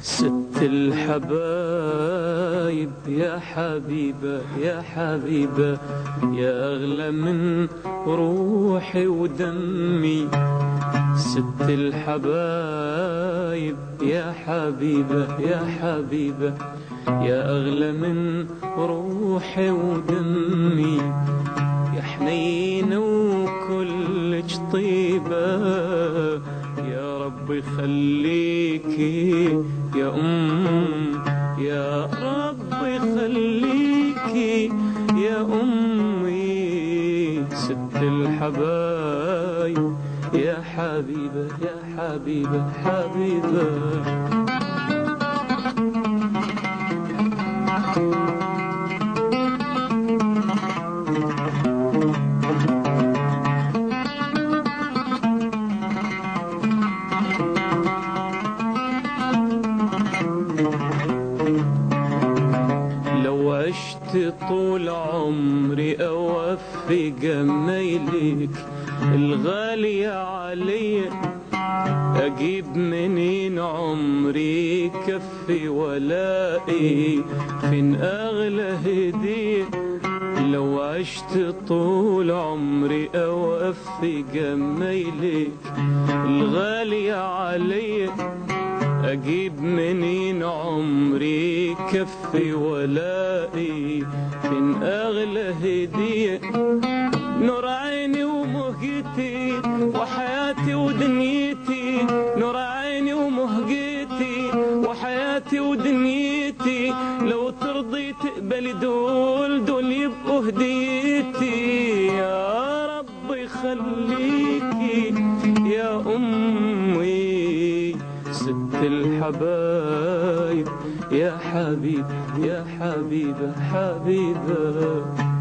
ست الحبايب يا حبيبة يا حبيبة يا أغلى من روحي ودمي ست الحبايب يا حبيبة يا حبيبة يا أغلى من روحي ودمي يا حنينة وكلك طيبة يا رب خليكي يا أم يا رب خليكي يا أمي ست الحبايب يا حبيبة يا حبيبة حبيبة لو عشت طول عمري أوفي جمايلك الغالية علي أجيب منين عمري كفي ولائي فين أغلى هدية لو عشت طول عمري أوفي جمايلك الغالية علي أجيب منين عمري كفي ولائي فين أغلى هدية نور عيني ومهجتي وحياتي ودنيتي نور عيني ومهجتي وحياتي ودنيتي لو ترضي تقبلي دول دول يبقوا هديتي يا رب خليكي يا أمي ست الحبايب يا حبيب يا حبيبة حبيبة